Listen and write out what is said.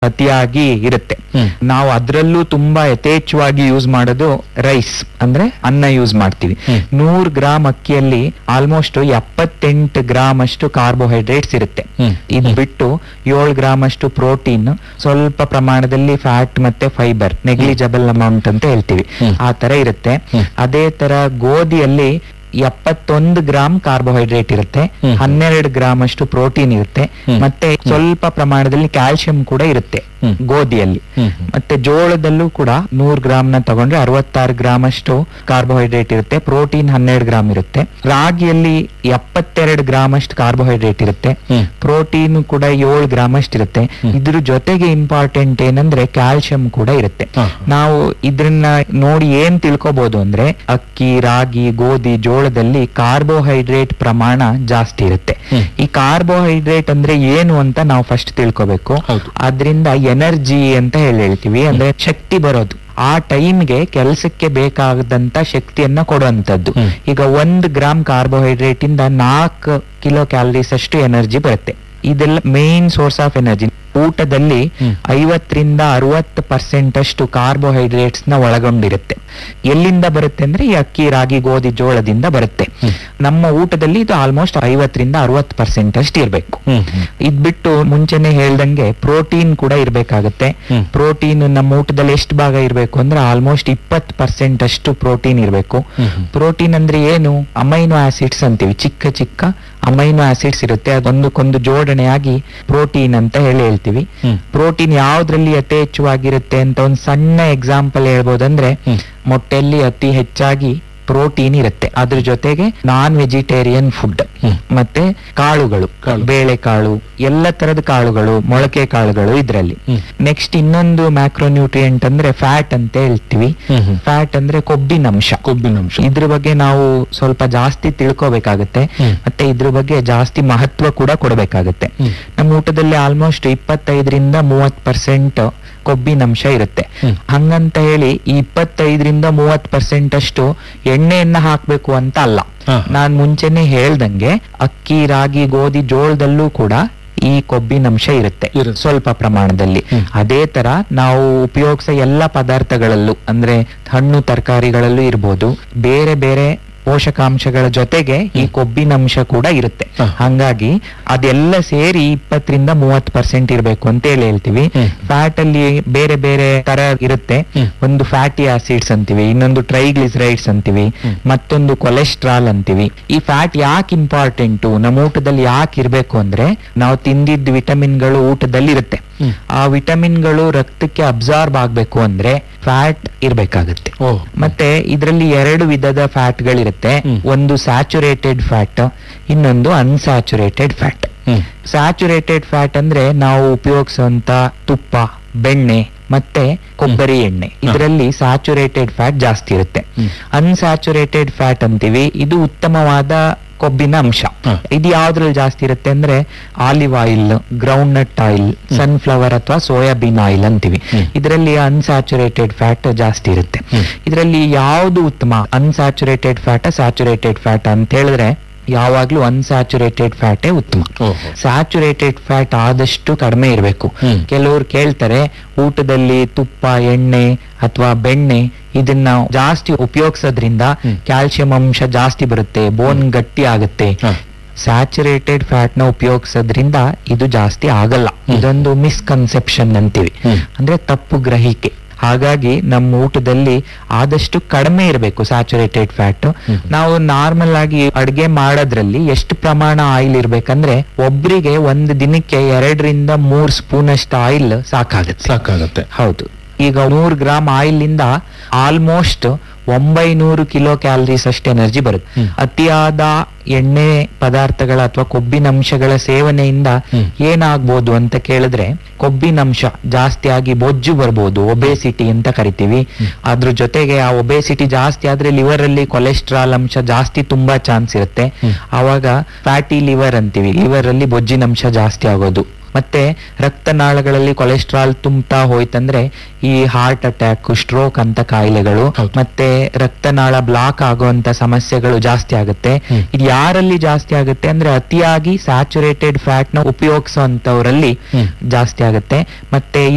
ಅತಿಯಾಗಿ ಇರುತ್ತೆ ಹ್ಮ್. ನಾವು ಅದ್ರಲ್ಲೂ ತುಂಬಾ ಯಥೇಚ್ಛವಾಗಿ ಯೂಸ್ ಮಾಡೋದು ರೈಸ್ ಅಂದ್ರೆ ಅನ್ನ ಯೂಸ್ ಮಾಡ್ತೀವಿ ಹ್ಮ್. ನೂರ್ ಗ್ರಾಮ್ ಅಕ್ಕಿಯಲ್ಲಿ ಆಲ್ಮೋಸ್ಟ್ ಎಪ್ಪತ್ತೆಂಟು ಗ್ರಾಮ್ ಅಷ್ಟು ಕಾರ್ಬೋಹೈಡ್ರೇಟ್ಸ್ ಇರುತ್ತೆ ಹ್ಮ್. ಇದು ಬಿಟ್ಟು ಏಳು ಗ್ರಾಮ್ ಅಷ್ಟು ಪ್ರೋಟೀನ್ ಸ್ವಲ್ಪ ಪ್ರಮಾಣದಲ್ಲಿ ಫ್ಯಾಟ್ ಮತ್ತೆ ಫೈಬರ್ ನೆಗ್ಲಿಜಬಲ್ ಅಮೌಂಟ್ ಅಂತ ಹೇಳ್ತೀವಿ ಹ್ಮ್. ಆ ತರ ಇರುತ್ತೆ ಹ್ಮ್. ಅದೇ ತರ ಗೋಧಿಯಲ್ಲಿ ಎಪ್ಪತ್ತೊಂದು ಗ್ರಾಮ್ ಕಾರ್ಬೋಹೈಡ್ರೇಟ್ ಇರುತ್ತೆ ಹ್ಮ್. ಹನ್ನೆರಡು ಗ್ರಾಮ್ ಅಷ್ಟು ಪ್ರೋಟೀನ್ ಇರುತ್ತೆ ಹ್ಮ್. ಮತ್ತೆ ಸ್ವಲ್ಪ ಪ್ರಮಾಣದಲ್ಲಿ ಕ್ಯಾಲ್ಸಿಯಂ ಕೂಡ ಇರುತ್ತೆ ಹ್ಮ್. ಗೋಧಿಯಲ್ಲಿ ಹ್ಮ್, ಹ್ಮ್. ಮತ್ತೆ ಜೋಳದಲ್ಲೂ ಕೂಡ ನೂರ್ ಗ್ರಾಮ್ ನ ತಗೊಂಡ್ರೆ ಅರವತ್ತಾರು ಗ್ರಾಮ್ ಅಷ್ಟು ಕಾರ್ಬೋಹೈಡ್ರೇಟ್ ಇರುತ್ತೆ ಪ್ರೋಟೀನ್ ಹನ್ನೆರಡು ಗ್ರಾಮ್ ಇರುತ್ತೆ ರಾಗಿಯಲ್ಲಿ ಎಪ್ಪತ್ತೆರಡು ಗ್ರಾಮ್ ಅಷ್ಟು ಕಾರ್ಬೋಹೈಡ್ರೇಟ್ ಇರುತ್ತೆ ಹ್ಮ್. ಪ್ರೋಟೀನ್ ಕೂಡ ಏಳು ಗ್ರಾಮ್ ಅಷ್ಟು ಇರುತ್ತೆ ಹ್ಮ್. ಇದ್ರ ಜೊತೆಗೆ ಇಂಪಾರ್ಟೆಂಟ್ ಏನಂದ್ರೆ ಕ್ಯಾಲ್ಸಿಯಂ ಕೂಡ ಇರುತ್ತೆ ಹಾ. ನಾವು ಇದ್ರನ್ನ ನೋಡಿ ಏನ್ ತಿಳ್ಕೊಬಹುದು ಅಂದ್ರೆ ಅಕ್ಕಿ ರಾಗಿ ಗೋಧಿ ಜೋಳದಲ್ಲಿ ಕಾರ್ಬೋಹೈಡ್ರೇಟ್ ಪ್ರಮಾಣ ಜಾಸ್ತಿ ಇರುತ್ತೆ ಹ್ಮ್. ಈ ಕಾರ್ಬೋಹೈಡ್ರೇಟ್ ಅಂದ್ರೆ ಏನು ಅಂತ ನಾವು ಫಸ್ಟ್ ತಿಳ್ಕೊಬೇಕು ಹೌದು. ಅದರಿಂದ ಎನರ್ಜಿ ಅಂತ ಹೇಳಿ ಹೇಳ್ತೀವಿ ಅಂದ್ರೆ ಶಕ್ತಿ ಬರೋದು ಆ ಟೈಮ್ಗೆ ಕೆಲಸಕ್ಕೆ ಬೇಕಾದಂತ ಶಕ್ತಿಯನ್ನ ಕೊಡುವಂತದ್ದು ಹ್ಮ್. ಈಗ ಒಂದ್ ಗ್ರಾಮ್ ಕಾರ್ಬೋಹೈಡ್ರೇಟ್ ಇಂದ ನಾಲ್ಕು ಕಿಲೋ ಕ್ಯಾಲರೀಸ್ ಅಷ್ಟು ಎನರ್ಜಿ ಬರುತ್ತೆ ಇದೆಲ್ಲ ಮೇನ್ ಸೋರ್ಸ್ ಆಫ್ ಎನರ್ಜಿ ಊಟದಲ್ಲಿ ಹ್ಮ್. ಐವತ್ತರಿಂದ ಅರವತ್ತು ಪರ್ಸೆಂಟ್ ಅಷ್ಟು ಕಾರ್ಬೋಹೈಡ್ರೇಟ್ಸ್ ನ ಒಳಗೊಂಡಿರುತ್ತೆ ಎಲ್ಲಿಂದ ಬರುತ್ತೆ ಅಂದ್ರೆ ಈ ಅಕ್ಕಿ ರಾಗಿ ಗೋಧಿ ಜೋಳದಿಂದ ಬರುತ್ತೆ ಹ್ಮ್. ನಮ್ಮ ಊಟದಲ್ಲಿ ಇದು ಆಲ್ಮೋಸ್ಟ್ ಐವತ್ತರಿಂದ ಅರವತ್ತು ಪರ್ಸೆಂಟ್ ಅಷ್ಟು ಇರಬೇಕು ಹ್ಮ್, ಹ್ಮ್. ಇದ್ ಬಿಟ್ಟು ಮುಂಚೆನೆ ಹೇಳ್ದಂಗೆ ಪ್ರೋಟೀನ್ ಕೂಡ ಇರ್ಬೇಕಾಗತ್ತೆ ಹ್ಮ್. ಪ್ರೋಟೀನ್ ನಮ್ಮ ಊಟದಲ್ಲಿ ಎಷ್ಟು ಭಾಗ ಇರಬೇಕು ಅಂದ್ರೆ ಆಲ್ಮೋಸ್ಟ್ ಇಪ್ಪತ್ತು ಪರ್ಸೆಂಟ್ ಅಷ್ಟು ಪ್ರೋಟೀನ್ ಇರಬೇಕು ಹ್ಮ್, ಹ್ಮ್. ಪ್ರೋಟೀನ್ ಅಂದ್ರೆ ಏನು ಅಮೈನೋ ಆಸಿಡ್ಸ್ ಅಂತೀವಿ ಚಿಕ್ಕ ಚಿಕ್ಕ ಅಮೈನೋ ಆಸಿಡ್ಸ್ ಇರುತ್ತೆ ಅದೊಂದಕ್ಕೊಂದು ಜೋಡಣೆಯಾಗಿ ಪ್ರೋಟೀನ್ ಅಂತ ಹೇಳಿ ಹೇಳ್ತೀವಿ ಹ್ಮ್. ಪ್ರೋಟೀನ್ ಯಾವ್ದ್ರಲ್ಲಿ ಯಥೇಚ್ಛವಾಗಿರುತ್ತೆ ಅಂತ ಒಂದು ಸಣ್ಣ ಎಕ್ಸಾಂಪಲ್ ಹೇಳ್ಬೋದಂದ್ರೆ ಹ್ಮ್. ಮೊಟ್ಟೆಯಲ್ಲಿ ಅತಿ ಹೆಚ್ಚಾಗಿ ಪ್ರೋಟೀನ್ ಇರುತ್ತೆ ಅದ್ರ ಜೊತೆಗೆ ನಾನ್ ವೆಜಿಟೇರಿಯನ್ ಫುಡ್ ಹ್ಮ್. ಮತ್ತೆ ಕಾಳುಗಳು ಕಾಳು. ಬೇಳೆಕಾಳು ಎಲ್ಲ ತರದ ಕಾಳುಗಳು ಮೊಳಕೆ ಕಾಳುಗಳು ಇದ್ರಲ್ಲಿ ಹ್ಮ್. ನೆಕ್ಸ್ಟ್ ಇನ್ನೊಂದು ಮ್ಯಾಕ್ರೋನ್ಯೂಟ್ರಿಯೆಂಟ್ ಅಂದ್ರೆ ಫ್ಯಾಟ್ ಅಂತ ಹೇಳ್ತೀವಿ ಹ್ಮ್, ಹ್ಮ್. ಫ್ಯಾಟ್ ಅಂದ್ರೆ ಕೊಬ್ಬಿನಂಶ ಕೊಬ್ಬಿನಂಶ ಇದ್ರ ಬಗ್ಗೆ ನಾವು ಸ್ವಲ್ಪ ಜಾಸ್ತಿ ತಿಳ್ಕೊಬೇಕಾಗತ್ತೆ ಹ್ಮ್. ಮತ್ತೆ ಇದ್ರ ಬಗ್ಗೆ ಜಾಸ್ತಿ ಮಹತ್ವ ಕೂಡ ಕೊಡಬೇಕಾಗತ್ತೆ ಹ್ಮ್. ನಮ್ಮ ಊಟದಲ್ಲಿ ಆಲ್ಮೋಸ್ಟ್ ಇಪ್ಪತ್ತೈದರಿಂದ ಮೂವತ್ ಪರ್ಸೆಂಟ್ ಕೊಬ್ಬಿನಂಶ ಇರುತ್ತೆ ಹ್ಮ್. ಹಂಗಂತ ಹೇಳಿ ಈ ಇಪ್ಪತ್ತೈದರಿಂದ ಮೂವತ್ ಪರ್ಸೆಂಟ್ ಅಷ್ಟು ಎಣ್ಣೆಯನ್ನ ಹಾಕ್ಬೇಕು ಅಂತ ಅಲ್ಲ ಹಾ. ನಾನ್ ಮುಂಚೆನೆ ಹೇಳ್ದಂಗೆ ಅಕ್ಕಿ ರಾಗಿ ಗೋಧಿ ಜೋಳದಲ್ಲೂ ಕೂಡ ಈ ಕೊಬ್ಬಿನಂಶ ಇರುತ್ತೆ ಇರುತ್ತೆ. ಸ್ವಲ್ಪ ಪ್ರಮಾಣದಲ್ಲಿ ಹ್ಮ್. ಅದೇ ತರ ನಾವು ಉಪಯೋಗಿಸೋ ಎಲ್ಲ ಪದಾರ್ಥಗಳಲ್ಲೂ ಅಂದ್ರೆ ಹಣ್ಣು ತರಕಾರಿಗಳಲ್ಲೂ ಇರ್ಬೋದು ಬೇರೆ ಬೇರೆ ಪೋಷಕಾಂಶಗಳ ಜೊತೆಗೆ ಈ ಕೊಬ್ಬಿನಂಶ ಕೂಡ ಇರುತ್ತೆ ಹ. ಹಂಗಾಗಿ ಅದೆಲ್ಲ ಸೇರಿ ಇಪ್ಪತ್ತರಿಂದ ಮೂವತ್ ಪರ್ಸೆಂಟ್ ಇರಬೇಕು ಅಂತ ಹೇಳಿ ಹೇಳ್ತೀವಿ ಹ್ಮ್. ಫ್ಯಾಟ್ ಅಲ್ಲಿ ಬೇರೆ ಬೇರೆ ತರ ಇರುತ್ತೆ ಹ್ಮ್. ಒಂದು ಫ್ಯಾಟಿ ಆಸಿಡ್ಸ್ ಅಂತೀವಿ ಇನ್ನೊಂದು ಟ್ರೈಗ್ಲಿಸರೈಡ್ಸ್ ಅಂತೀವಿ ಹ್ಮ್. ಮತ್ತೊಂದು ಕೊಲೆಸ್ಟ್ರಾಲ್ ಅಂತೀವಿ ಈ ಫ್ಯಾಟ್ ಯಾಕೆ ಇಂಪಾರ್ಟೆಂಟು ನಮ್ಮ ಊಟದಲ್ಲಿ ಯಾಕೆ ಇರ್ಬೇಕು ಅಂದ್ರೆ ನಾವು ತಿಂದಿದ್ದ ವಿಟಮಿನ್ಗಳು ಊಟದಲ್ಲಿ ಇರುತ್ತೆ ಹ್ಮ್. ಆ ವಿಟಮಿನ್ಗಳು ರಕ್ತಕ್ಕೆ ಅಬ್ಸಾರ್ಬ್ ಆಗ್ಬೇಕು ಅಂದ್ರೆ ಫ್ಯಾಟ್ ಇರ್ಬೇಕಾಗುತ್ತೆ ಓ ಮತ್ತೆ ಇದರಲ್ಲಿ ಎರಡು ವಿಧದ ಫ್ಯಾಟ್ ಗಳಿರುತ್ತೆ ಹ್ಮ್. ಒಂದು ಸ್ಯಾಚುರೇಟೆಡ್ ಫ್ಯಾಟ್ ಇನ್ನೊಂದು ಅನ್ಸ್ಯಾಚುರೇಟೆಡ್ ಫ್ಯಾಟ್ ಹ್ಮ್. ಸ್ಯಾಚುರೇಟೆಡ್ ಫ್ಯಾಟ್ ಅಂದ್ರೆ ನಾವು ಉಪಯೋಗಿಸುವಂತ ತುಪ್ಪ ಬೆಣ್ಣೆ ಮತ್ತೆ ಕೊಬ್ಬರಿ ಎಣ್ಣೆ ಇದರಲ್ಲಿ ಸ್ಯಾಚುರೇಟೆಡ್ ಫ್ಯಾಟ್ ಜಾಸ್ತಿ ಇರುತ್ತೆ ಹ್ಮ್. ಅನ್ಸ್ಯಾಚುರೇಟೆಡ್ ಫ್ಯಾಟ್ ಅಂತೀವಿ ಇದು ಉತ್ತಮವಾದ ಕೊಬ್ಬಿನ ಅಂಶ ಹ. ಇದು ಯಾವ್ದ್ರಲ್ಲಿ ಜಾಸ್ತಿ ಇರುತ್ತೆ ಅಂದ್ರೆ olive oil ground nut oil sunflower ಅಥವಾ ಸೋಯಾಬೀನ್ ಆಯಿಲ್ ಅಂತೀವಿ ಹ್ಮ್. ಇದರಲ್ಲಿ ಅನ್ಸ್ಯಾಚುರೇಟೆಡ್ ಫ್ಯಾಟ್ ಜಾಸ್ತಿ ಇರುತ್ತೆ ಹ್ಮ್. ಇದರಲ್ಲಿ ಯಾವುದು ಉತ್ತಮ ಅನ್ಸ್ಯಾಚುರೇಟೆಡ್ ಫ್ಯಾಟ್ ಸ್ಯಾಚುರೇಟೆಡ್ ಫ್ಯಾಟ್ ಅಂತ ಹೇಳಿದ್ರೆ ಯಾವಾಗ್ಲೂ ಅನ್ಸ್ಯಾಚುರೇಟೆಡ್ ಫ್ಯಾಟೇ ಉತ್ತಮ ಓಹೋ. ಸ್ಯಾಚುರೇಟೆಡ್ ಫ್ಯಾಟ್ ಆದಷ್ಟು ಕಡಿಮೆ ಇರಬೇಕು ಹ್ಮ್. ಕೆಲವ್ರು ಕೇಳ್ತಾರೆ ಊಟದಲ್ಲಿ ತುಪ್ಪ ಎಣ್ಣೆ ಅಥವಾ ಬೆಣ್ಣೆ ಇದನ್ನ ಜಾಸ್ತಿ ಉಪಯೋಗಿಸೋದ್ರಿಂದ ಹ್ಮ್. ಕ್ಯಾಲ್ಸಿಯಂ ಅಂಶ ಜಾಸ್ತಿ ಬರುತ್ತೆ ಬೋನ್ ಗಟ್ಟಿ ಆಗುತ್ತೆ ಹ. ಸ್ಯಾಚುರೇಟೆಡ್ ಫ್ಯಾಟ್ ನ ಉಪಯೋಗಿಸೋದ್ರಿಂದ ಇದು ಜಾಸ್ತಿ ಆಗಲ್ಲ ಹ್ಮ್. ಇದೊಂದು ಮಿಸ್ಕನ್ಸೆಪ್ಷನ್ ಅಂತೀವಿ ಹ್ಮ್. ಅಂದ್ರೆ ತಪ್ಪು ಗ್ರಹಿಕೆ ಹಾಗಾಗಿ ನಮ್ಮ ಊಟದಲ್ಲಿ ಆದಷ್ಟು ಕಡಿಮೆ ಇರಬೇಕು ಸ್ಯಾಚುರೇಟೆಡ್ ಫ್ಯಾಟ್ ಹ್ಮ್. ನಾವು ನಾರ್ಮಲ್ ಆಗಿ ಅಡ್ಗೆ ಮಾಡೋದ್ರಲ್ಲಿ ಎಷ್ಟು ಪ್ರಮಾಣ ಆಯಿಲ್ ಇರ್ಬೇಕಂದ್ರೆ ಒಬ್ರಿಗೆ ಒಂದು ದಿನಕ್ಕೆ ಎರಡರಿಂದ ಮೂರ್ ಸ್ಪೂನ್ ಅಷ್ಟು ಆಯಿಲ್ ಸಾಕಾಗುತ್ತೆ ಸಾಕಾಗತ್ತೆ ಹೌದು ಈಗ ನೂರು ಗ್ರಾಮ್ ಆಯಿಲ್ ಇಂದ ಆಲ್ಮೋಸ್ಟ್ ಒಂಬೈನೂರು ಕಿಲೋ ಕ್ಯಾಲರೀಸ್ ಅಷ್ಟು ಎನರ್ಜಿ ಬರುತ್ತೆ ಹ್ಮ್. ಅತಿಯಾದ ಎಣ್ಣೆ ಪದಾರ್ಥಗಳ ಅಥವಾ ಕೊಬ್ಬಿನಂಶಗಳ ಸೇವನೆಯಿಂದ ಹ್ಮ್. ಏನಾಗ್ಬೋದು ಅಂತ ಕೇಳಿದ್ರೆ ಕೊಬ್ಬಿನಂಶ ಜಾಸ್ತಿ ಆಗಿ ಬೊಜ್ಜು ಬರ್ಬೋದು ಒಬೇಸಿಟಿ ಅಂತ ಕರಿತೀವಿ ಅದ್ರ ಜೊತೆಗೆ ಆ ಒಬೇಸಿಟಿ ಜಾಸ್ತಿ ಆದ್ರೆ ಲಿವರ್ ಅಲ್ಲಿ ಕೊಲೆಸ್ಟ್ರಾಲ್ ಅಂಶ ಜಾಸ್ತಿ ತುಂಬಾ ಚಾನ್ಸ್ ಇರುತ್ತೆ ಹ್ಮ್. ಆವಾಗ ಫ್ಯಾಟಿ ಲಿವರ್ ಅಂತೀವಿ ಲಿವರ್ ಅಲ್ಲಿ ಬೊಜ್ಜಿನಂಶ ಜಾಸ್ತಿ ಆಗೋದು ಮತ್ತೆ ರಕ್ತನಾಳಗಳಲ್ಲಿ ಕೊಲೆಸ್ಟ್ರಾಲ್ ತುಂಬ್ತಾ ಹೋಯ್ತಂದ್ರೆ ಈ ಹಾರ್ಟ್ ಅಟ್ಯಾಕ್ ಸ್ಟ್ರೋಕ್ ಅಂತ ಕಾಯಿಲೆಗಳು ಹೌದು. ಮತ್ತೆ ರಕ್ತನಾಳ ಬ್ಲಾಕ್ ಆಗುವಂತ ಸಮಸ್ಯೆಗಳು ಜಾಸ್ತಿ ಆಗುತ್ತೆ ಹ್ಮ್. ಇದು ಯಾರಲ್ಲಿ ಜಾಸ್ತಿ ಆಗುತ್ತೆ ಅಂದ್ರೆ ಅತಿಯಾಗಿ ಸ್ಯಾಚುರೇಟೆಡ್ ಫ್ಯಾಟ್ ನ ಉಪಯೋಗಿಸುವಂತವರಲ್ಲಿ ಹ್ಮ್. ಜಾಸ್ತಿ ಆಗುತ್ತೆ ಮತ್ತೆ